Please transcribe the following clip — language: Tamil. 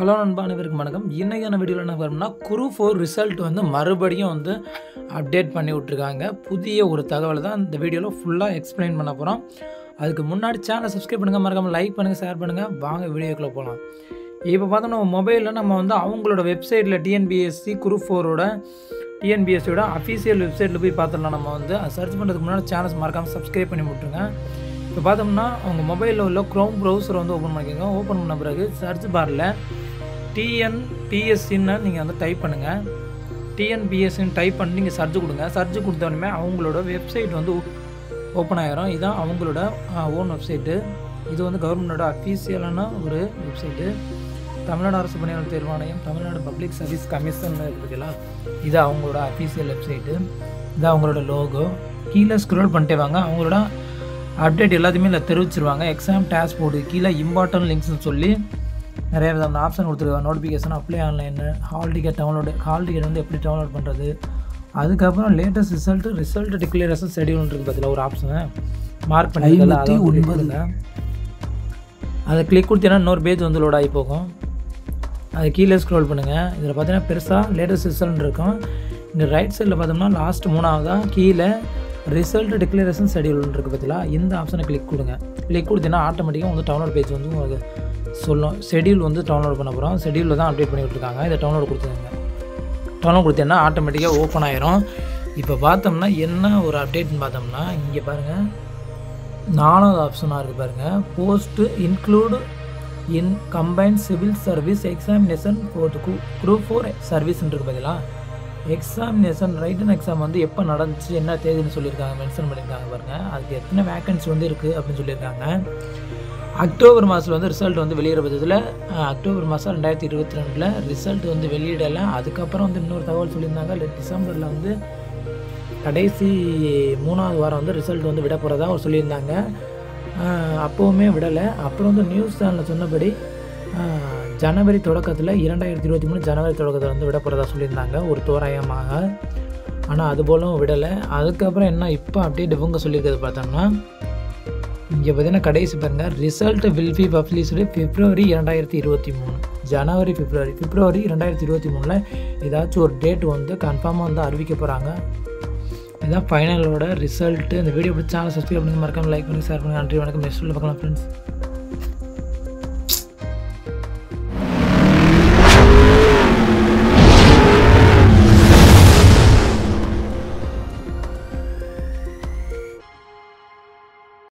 ஹலோ நண்பா அனைவருக்கும் வணக்கம் இன்றைக்கான வீடியோவில் என்ன வரும்னா குரு ஃபோர் ரிசல்ட் வந்து மறுபடியும் வந்து அப்டேட் பண்ணி விட்ருக்காங்க புதிய ஒரு தகவலை தான் இந்த வீடியோவில் ஃபுல்லாக எக்ஸ்பிளைன் பண்ண போகிறோம் அதுக்கு முன்னாடி சேனலை சப்ஸ்கிரைப் பண்ணுங்கள் மறக்காமல் லைக் பண்ணுங்கள் ஷேர் பண்ணுங்கள் வாங்க வீடியோக்குள்ளே போகலாம் இப்போ பார்த்தோம்னா மொபைலில் நம்ம வந்து அவங்களோட வெப்சைட்டில் டிஎன்பிஎஸ்சி குரு ஃபோரோட டிஎன்பிஎஸ்சியோட அஃபீஷியல் வெப்சைட்டில் போய் பார்த்துடலாம் நம்ம வந்து சர்ச் பண்ணுறதுக்கு முன்னாடி சேனல்ஸ் மறக்காமல் சப்ஸ்கிரைப் பண்ணி விட்ருங்க இப்போ பார்த்தோம்னா அவங்க மொபைலில் உள்ள க்ரோம் ப்ரௌசரை வந்து ஓப்பன் பண்ணிக்கோங்க ஓப்பன் பண்ண பிறகு சர்ச் பாரில் டிஎன்பிஎஸ்சின்னு நீங்கள் வந்து டைப் பண்ணுங்கள் டிஎன்பிஎஸ்சின்னு டைப் பண்ணி நீங்கள் சர்ச் கொடுங்க சர்ச் கொடுத்தோடனே அவங்களோட வெப்சைட் வந்து ஓப்பன் ஆகிரும் இதுதான் அவங்களோட ஓன் வெப்சைட்டு இது வந்து கவர்மெண்டோட அஃபீஷியலான ஒரு வெப்சைட்டு தமிழ்நாடு அரசு பணியாளர் தேர்வாணையம் தமிழ்நாடு பப்ளிக் சர்வீஸ் கமிஷன் இருக்குதுல்ல இது அவங்களோட அஃபீஷியல் வெப்சைட்டு இது அவங்களோட லோகோ கீழே ஸ்க்ரோல் பண்ணிட்டே வாங்க அவங்களோட அப்டேட் எல்லாத்தையுமே இல்லை தெரிவிச்சிருவாங்க எக்ஸாம் டேஸ் போர்டு கீழே இம்பார்ட்டன்ட் லிங்க்ஸ்னு சொல்லி நிறைய விதமான ஆப்ஷன் கொடுத்துருக்காங்க notification apply online hall ticket download hall ticket வந்து எப்படி டவுன்லோட் பண்ணுறது அதுக்கப்புறம் latest result result declaration schedule இருக்குது பார்த்தீங்களா ஒரு ஆப்ஷனை மார்க் பண்ணிக்கலாம் அதை ஒன்பதுல அதை கிளிக் கொடுத்தீங்கன்னா இன்னொரு பேஜ் வந்து லோட் ஆகி போகும் அது கீழே ஸ்க்ரோல் பண்ணுங்கள் இதில் பார்த்தீங்கன்னா பெருசாக லேட்டஸ்ட் ரிசல்ட் இருக்கும் இந்த ரைட் சைடில் பார்த்தோம்னா லாஸ்ட் மூணாவதாக கீழே ரிசல்ட் டிக்ளரேஷன் ஷெடியூல் இருக்குது பார்த்தீங்களா இந்த ஆப்ஷனை கிளிக் கொடுங்க கிளிக் கொடுத்தீங்கன்னா ஆட்டோமேட்டிக்காக வந்து டவுன்லோட் பேஜ் வந்து உங்களுக்கு சொல்லும் ஷெடியூல் வந்து டவுன்லோட் பண்ண போகிறோம் ஷெடியூலில் தான் அப்டேட் பண்ணி விட்ருக்காங்க இதை டவுன்லோட் கொடுத்துருங்க டவுன்லோட் கொடுத்தீங்கன்னா ஆட்டோமேட்டிக்காக ஓப்பன் ஆயிரும் இப்போ பார்த்தோம்னா என்ன ஒரு அப்டேட்னு பார்த்தோம்னா இங்கே பாருங்கள் நாலாவது ஆப்ஷனாக இருக்குது பாருங்கள் post include in combine civil service examination four group four சர்வீஸ்ன்றது பதிலாக எக்ஸாமினேஷன் ரைட்டன் எக்ஸாம் வந்து எப்போ நடந்துச்சு என்ன தேதின்னு சொல்லியிருக்காங்க மென்ஷன் பண்ணியிருக்காங்க பாருங்கள் அதுக்கு எத்தனை வேக்கன்சி வந்து இருக்குது அப்படின்னு சொல்லியிருக்காங்க அக்டோபர் மாதத்தில் வந்து ரிசல்ட் வந்து வெளியிட பட்சத்தில் அக்டோபர் மாதம் ரெண்டாயிரத்தி இருபத்தி ரெண்டில் ரிசல்ட் வந்து வெளியிடலை அதுக்கப்புறம் வந்து இன்னொரு தகவல் சொல்லியிருந்தாங்க டிசம்பரில் வந்து கடைசி மூணாவது வாரம் வந்து ரிசல்ட் வந்து விட போகிறதா அவர் சொல்லியிருந்தாங்க அப்போவுமே விடலை அப்புறம் வந்து நியூஸ் சேனலில் சொன்னபடி ஜனவரி தொடக்கத்தில் இரண்டாயிரத்தி இருபத்தி மூணு ஜனவரி தொடக்கத்தில் வந்து விட போகிறதா சொல்லியிருந்தாங்க ஒரு தோராயமாக ஆனால் அது போலவும் விடலை அதுக்கப்புறம் என்ன இப்போ அப்டேட் இவங்க சொல்லியிருக்கிறது பார்த்தோம்னா இங்கே பார்த்தீங்கன்னா கடைசி பாருங்கள் result will be published February இரண்டாயிரத்தி இருபத்தி மூணு ஜனவரி பிப்ரவரி பிப்ரவரி ரெண்டாயிரத்தி இருபத்தி மூணில் ஏதாச்சும் ஒரு டேட் வந்து கன்ஃபார்மாக வந்து அறிவிக்க போகிறாங்க இதுதான் ஃபைனலோட ரிசல்ட்டு இந்த வீடியோ பிடிச்ச சேனல் சப்ஸ்கிரைப் பண்ணுங்கள் மறக்காமல் லைக் பண்ணி ஷேர் பண்ணுங்கள் நன்றி வணக்கம் நெக்ஸ்ட் பார்க்கலாம் ஃப்ரெண்ட்ஸ்